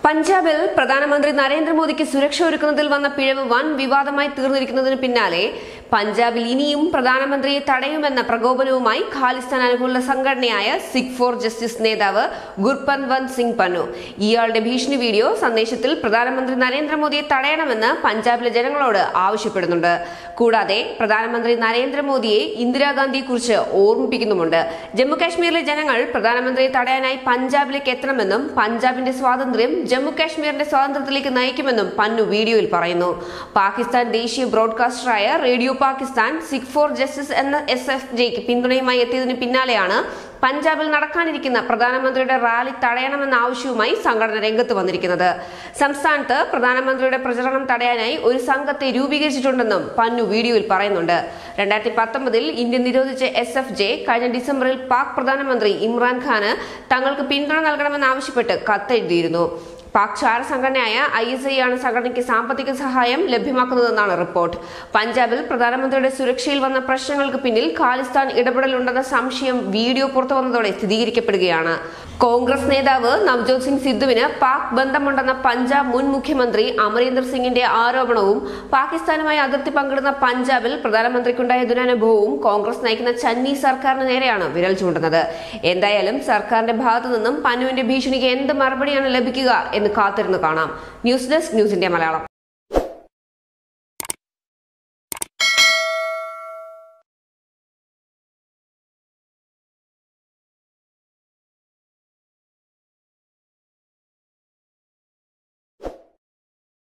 പഞ്ചാബിൽ പ്രധാനമന്ത്രി നരേന്ദ്രമോദിക്ക് സുരക്ഷ ഒരുക്കുന്നതിൽ വന്ന പിഴവ് വൻ വിവാദമായി തീർന്നിരിക്കുന്നതിന് പിന്നാലെ പഞ്ചാബിൽ ഇനിയും പ്രധാനമന്ത്രിയെ തടയുമെന്ന പ്രകോപനവുമായി ഖാലിസ്ഥാൻ അനുകൂല സംഘടനയായ സിഖ് ഫോർ ജസ്റ്റിസ് നേതാവ് ഗുർപൻവന്ത് സിംഗ് പന്നു ഇയാളുടെ ഭീഷണി വീഡിയോ സന്ദേശത്തിൽ പ്രധാനമന്ത്രി നരേന്ദ്രമോദിയെ തടയണമെന്ന് പഞ്ചാബിലെ ജനങ്ങളോട് ആവശ്യപ്പെടുന്നുണ്ട് കൂടാതെ പ്രധാനമന്ത്രി നരേന്ദ്രമോദിയെ ഇന്ദിരാഗാന്ധിയെക്കുറിച്ച് ഓർമ്മിപ്പിക്കുന്നുമുണ്ട് ജമ്മുകാശ്മീരിലെ ജനങ്ങൾ പ്രധാനമന്ത്രിയെ തടയാനായി പഞ്ചാബിലേക്ക് എത്തണമെന്നും പഞ്ചാബിന്റെ സ്വാതന്ത്ര്യം ജമ്മുകാശ്മീരിന്റെ സ്വാതന്ത്ര്യത്തിലേക്ക് നയിക്കുമെന്നും പന്നു വീഡിയോയിൽ പറയുന്നു പാകിസ്ഥാൻ ദേശീയ ബ്രോഡ്കാസ്റ്ററായ radio Pakistan Sikh for justice എന്ന എസ് എഫ് ജെക്ക് പിന്തുണയുമായി എത്തിയതിന് പിന്നാലെയാണ് പഞ്ചാബിൽ നടക്കാനിരിക്കുന്ന പ്രധാനമന്ത്രിയുടെ റാലി തടയണമെന്ന ആവശ്യവുമായി സംഘടന രംഗത്ത് വന്നിരിക്കുന്നത് സംസ്ഥാനത്ത് പ്രധാനമന്ത്രിയുടെ പ്രചരണം തടയാനായി ഒരു സംഘത്തെ രൂപീകരിച്ചിട്ടുണ്ടെന്നും പന്നു വീഡിയോയിൽ പറയുന്നുണ്ട് രണ്ടായിരത്തി പത്തൊമ്പതിൽ ഇന്ത്യ നിരോധിച്ച എസ് എഫ് ജെ കഴിഞ്ഞ ഡിസംബറിൽ പാക് പ്രധാനമന്ത്രി ഇമ്രാൻഖാന് തങ്ങൾക്ക് പിന്തുണ നൽകണമെന്നാവശ്യപ്പെട്ട് കത്തെഴുതിയിരുന്നു പാക് ചാര സംഘടനയായ ഐ എസ് ഐ ആണ് സംഘടനയ്ക്ക് സാമ്പത്തിക സഹായം ലഭ്യമാക്കുന്നതെന്നാണ് റിപ്പോർട്ട് പഞ്ചാബിൽ പ്രധാനമന്ത്രിയുടെ സുരക്ഷയിൽ വന്ന പ്രശ്നങ്ങൾക്ക് പിന്നിൽ ഖാലിസ്ഥാൻ ഇടപെടലുണ്ടെന്ന സംശയം വീഡിയോ പുറത്തു വന്നതോടെ സ്ഥിരീകരിക്കപ്പെടുകയാണ് കോൺഗ്രസ് നേതാവ് നവ്ജോത് സിംഗ് സിദ്ധുവിന് പാക് ബന്ധമുണ്ടെന്ന പഞ്ചാബ് മുൻ മുഖ്യമന്ത്രി അമരീന്ദർ സിംഗിന്റെ ആരോപണവും പാകിസ്ഥാനുമായി അതിർത്തി പങ്കിടുന്ന പഞ്ചാബിൽ പ്രധാനമന്ത്രിക്കുണ്ടായ ദുരനുഭവവും കോൺഗ്രസ് നയിക്കുന്ന ചന്നി സർക്കാരിന് നേരെയാണ് വിരൽ ചൂണ്ടുന്നത് എന്തായാലും സർക്കാരിന്റെ ഭാഗത്തു നിന്നും പന്നുവിന്റെ ഭീഷണിക്ക് എന്ത് മറുപടിയാണ് ലഭിക്കുക എന്ന് കാത്തിരുന്ന് കാണാം news desk news India Malayalam